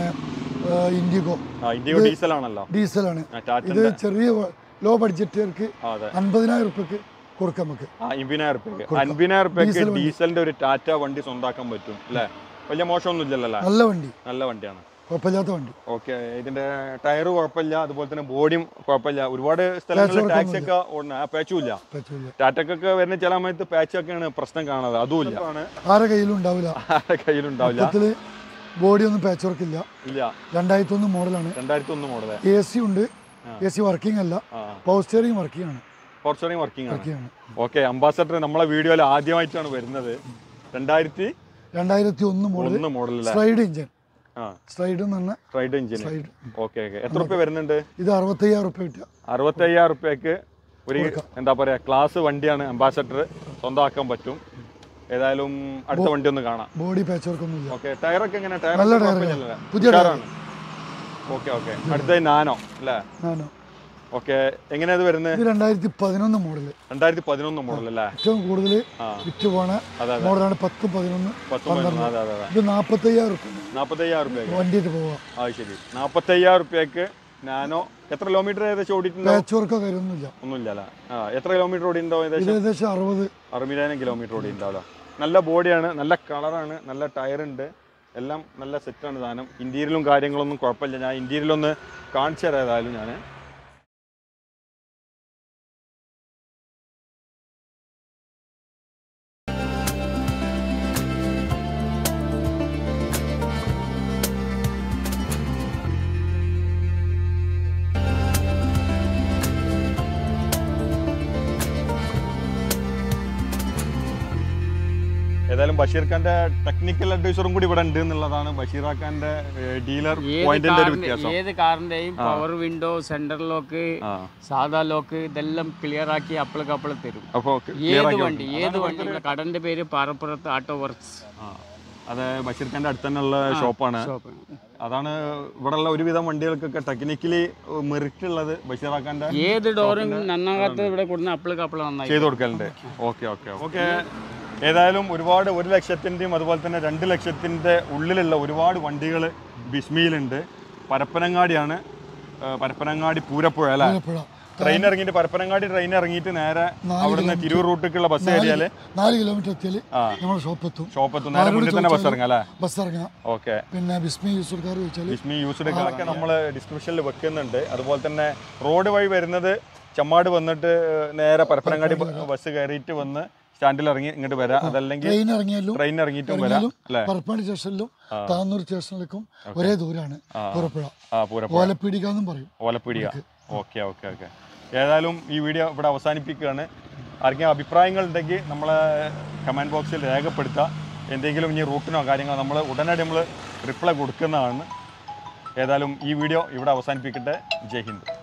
ഇൻഡിഗോ ആ ഇൻഡിഗോ ഡീസൽ ആണല്ലോ ഡീസലാണ് ആ, ടാറ്റ ഇത് ചെറിയ ലോ ബഡ്ജറ്റുകാർക്ക് ആ, അതെ അൻപതിനായിരം റുപ്യക്ക് കൊടുക്കാം നമുക്ക് ആ അൻപതിനായിരം റുപ്യക്ക് അൻപതിനായിരം റുപ്യക്ക് ഡീസലിന്റെ ഒരു ടാറ്റ വണ്ടി സ്വന്താക്കാൻ പറ്റും അല്ലേ വലിയ മോശമൊന്നും ഇല്ലല്ലോ അല്ലേ നല്ല വണ്ടി നല്ല വണ്ടിയാണ് കുഴപ്പമില്ലാത്ത വണ്ടി ഓക്കെ ഇതിന്റെ ടയർ കുഴപ്പമില്ല അതുപോലെ തന്നെ ബോഡിയും കുഴപ്പമില്ല ഒരുപാട് സ്ഥലങ്ങളിൽ ടാക്സി ഒക്കെ ഓടണ ആ പാച്ചും ഇല്ല പറ്റില്ല ടാറ്റക്കൊക്കെ വരുന്ന ചില സമയത്ത് പാച്ചൊക്കെയാണ് പ്രശ്നം കാണാതെ അതും ഇല്ല ആരെ കയ്യിലും ഉണ്ടാവില്ല ആരുടെ കയ്യിലുണ്ടാവില്ല മൊത്തത്തില് ബോഡി ഒന്നും പാച്ച് വർക്ക് ഇല്ല ഇല്ല രണ്ടായിരത്തി ഒന്ന് മോഡലാണ് രണ്ടായിരത്തി ഒന്ന് മോഡല് എ സി ഉണ്ട് എ സി വർക്കിംഗ് അല്ല ആ പവർ സ്റ്റിയറിംഗ് വർക്കിംഗ് ആണ് ഫോർച്ചുണറിങ് വർക്കിംഗ് ആണ് വർക്കിംഗ് ആണ് ഓക്കെ അംബാസഡർ നമ്മളെ വീഡിയോയിൽ ആദ്യമായിട്ടാണ് വരുന്നത് രണ്ടായിരത്തി രണ്ടായിരത്തി ഒന്ന് മോഡൽ ഒന്ന് മോഡലല്ലേ സ്ട്രൈഡ് ഇഞ്ചൻ ആ സ്ട്രൈഡ് എന്ന് പറഞ്ഞാൽ ട്രൈഡ് എഞ്ചിന് സ്ട്രൈഡ് ഓക്കെ ഓക്കെ എത്ര റുപ്യ വരുന്നുണ്ട് ഇത് അറുപത്തയ്യായിരം റുപ്യ കിട്ടുക അറുപത്തയ്യായിരം റുപ്യക്ക് ഒരു എന്താ പറയാ ക്ലാസ് വണ്ടിയാണ് അംബാസഡർ സ്വന്തമാക്കാൻ പറ്റും ഏതായാലും അടുത്ത വണ്ടി ഒന്ന് കാണാം ബോഡി പാച്ച് വർക്ക് ഒന്നും ഇല്ല ഓക്കെ ടയറൊക്കെ എങ്ങനെ ടയർ നല്ല ടയറുകളാ. പുതിയ ഓക്കെ ഓക്കെ അടുത്ത നാനോ അല്ലേ നാനോ ഓക്കെ എങ്ങനെയാ ഇത് വരുന്നത് ഇത് രണ്ടായിരത്തി പതിനൊന്ന് മോഡൽ രണ്ടായിരത്തി പതിനൊന്ന് മോഡൽ അല്ലേ ഏറ്റവും കൂടുതൽ ആ വിറ്റ് പോണ അതെ അതെ മോഡലാണ് പത്ത് പതിനൊന്ന് പത്ത് പതിനൊന്ന് അതെ അതെ അതെ ഇത് നാൽപ്പത്തയ്യായിരം റുപ്യ നാൽപ്പത്തയ്യായിരം റുപ്യക്ക് വണ്ടിയിട്ട് പോവാം ആ ശരി നാൽപ്പത്തയ്യായിരം റുപ്യക്ക് നാനോ എത്ര കിലോമീറ്റർ ഏകദേശം ഓടിയിട്ടുണ്ടോ പാച്ച് വർക്കോ കാര്യമൊന്നുമില്ല ഒന്നുമില്ല അല്ലേ ആ എത്ര കിലോമീറ്റർ ഓടിയിട്ടുണ്ടോ ഇത് ഏകദേശം ഏകദേശം അറുപത് അറുപതിനായിരം കിലോമീറ്റർ ഓടിയിട്ടുണ്ടാവില്ല നല്ല ബോഡിയാണ് നല്ല കളറാണ് നല്ല ടയർ ഉണ്ട് എല്ലാം നല്ല സെറ്റാണ് സാധനം ഇന്റീരിയലും കാര്യങ്ങളൊന്നും കുഴപ്പമില്ല ഞാൻ ഇന്റീരിയലൊന്ന് കാണിച്ചു തരാം ഏതായാലും ഞാൻ ഏതായാലും ബഷീർ ഖാന്റെ ടെക്നിക്കൽ അഡ്വൈസറും കൂടി ഇവിടെ ഉണ്ട് എന്നുള്ളതാണ് ബഷീർ ഖാന്റെ ഡീലർ ഏത് പോയിന്റിന്റെ ഒരു കാറിന്റെ വ്യത്യാസം ഏത് കാറിന്റെയും പവർ വിൻഡോ സെന്റർ ലോക്ക് ആ സാധാ ലോക്ക് ഇതെല്ലാം ക്ലിയർ ആക്കി അപ്പളക്ക് അപ്പള തരും അപ്പോൾ ഏത് വണ്ടി ഏത് വണ്ടി നമ്മുടെ കടന്റെ പേര് പാറപ്പുറത്ത് ആട്ടോ വർക്ക്സ് അതെ ബഷീർ ഖാന്റെ അടുത്ത് തന്നെയുള്ള ഷോപ്പാണ് ഷോപ്പ് അതാണ് ഇവിടെയുള്ള ഒരുവിധം വണ്ടികൾക്കൊക്കെ ടെക്നിക്കലി മെറിറ്റ് ഉള്ളത് ബഷീർ ഖാന്റെ ഏത് ഡോറും നന്നാകാത്ത ഇവിടെ കൊടുക്കുന്ന അപ്പളക്ക് അപ്പള നന്നായി ചെയ്ത് കൊടുക്കലുണ്ട് ഓക്കെ ഓക്കെ ഓക്കെ ഏതായാലും ഒരുപാട് ഒരു ലക്ഷത്തിൻ്റെയും അതുപോലെ തന്നെ രണ്ട് ലക്ഷത്തിൻ്റെ ഉള്ളിലുള്ള ഒരുപാട് വണ്ടികൾ ബിസ്മിയിലുണ്ട് പരപ്പനങ്ങാടിയാണ് ആ, പരപ്പനങ്ങാടി പൂരപ്പുഴ അല്ലേ പുഴ ട്രെയിൻ ഇറങ്ങിയിട്ട് പരപ്പനങ്ങാടി ട്രെയിൻ ഇറങ്ങിയിട്ട് നേരെ അവിടുന്ന് തിരൂർ റൂട്ടിലേക്കുള്ള ബസ് കയറിയാൽ നാല് കിലോമീറ്റർ എത്തിയാൽ ആ. നമ്മൾ ഷോപ്പ് എത്തും ഷോപ്പ് നേരെ മുന്നിൽ തന്നെ ബസ് ഇറങ്ങാം അല്ലേ ബസ് ഇറങ്ങാം ഓക്കെ പിന്നെ ബിസ്മി യൂസർക്കാർ ചോദിച്ചാൽ ബിസ്മി യൂസ്ഡ് കാറൊക്കെ നമ്മൾ ഡിസ്ക്രിപ്ഷനിൽ വെക്കുന്നുണ്ട് അതുപോലെ തന്നെ റോഡ് വഴി വരുന്നത് ചമ്മാട് വന്നിട്ട് നേരെ പരപ്പനങ്ങാടി ബസ് കയറിയിട്ട് വന്ന് സ്റ്റാൻഡിൽ ഇറങ്ങി ഇങ്ങോട്ട് വരാം അതല്ലെങ്കിൽ ട്രെയിൻ ഇറങ്ങിയാലും ട്രെയിൻ ഇറങ്ങിയിട്ടും വരാം ഇറങ്ങിയാലും അല്ലേ പറപ്പാടി സ്റ്റേഷനിലും താന്നൂർ സ്റ്റേഷനിലേക്കും ഒരേ ദൂരാണ് പുറപ്പുഴ ആ പൂരപ്പുഴ ഓലപ്പീടിക്കാന്നും പറയും ഓലപ്പീടിക ഓക്കെ ഓക്കെ ഓക്കെ ഏതായാലും ഈ വീഡിയോ ഇവിടെ അവസാനിപ്പിക്കുകയാണ് ആർക്കെങ്കിലും അഭിപ്രായങ്ങൾ ഉണ്ടെങ്കിൽ നമ്മളെ കമൻറ്റ് ബോക്സിൽ രേഖപ്പെടുത്തുക എന്തെങ്കിലും ഇനി റൂട്ടിനോ കാര്യങ്ങളോ നമ്മൾ ഉടനടി നമ്മൾ റിപ്ലൈ കൊടുക്കുന്നതാണ് ഏതായാലും ഈ വീഡിയോ ഇവിടെ അവസാനിപ്പിക്കട്ടെ ജയ് ഹിന്ദ്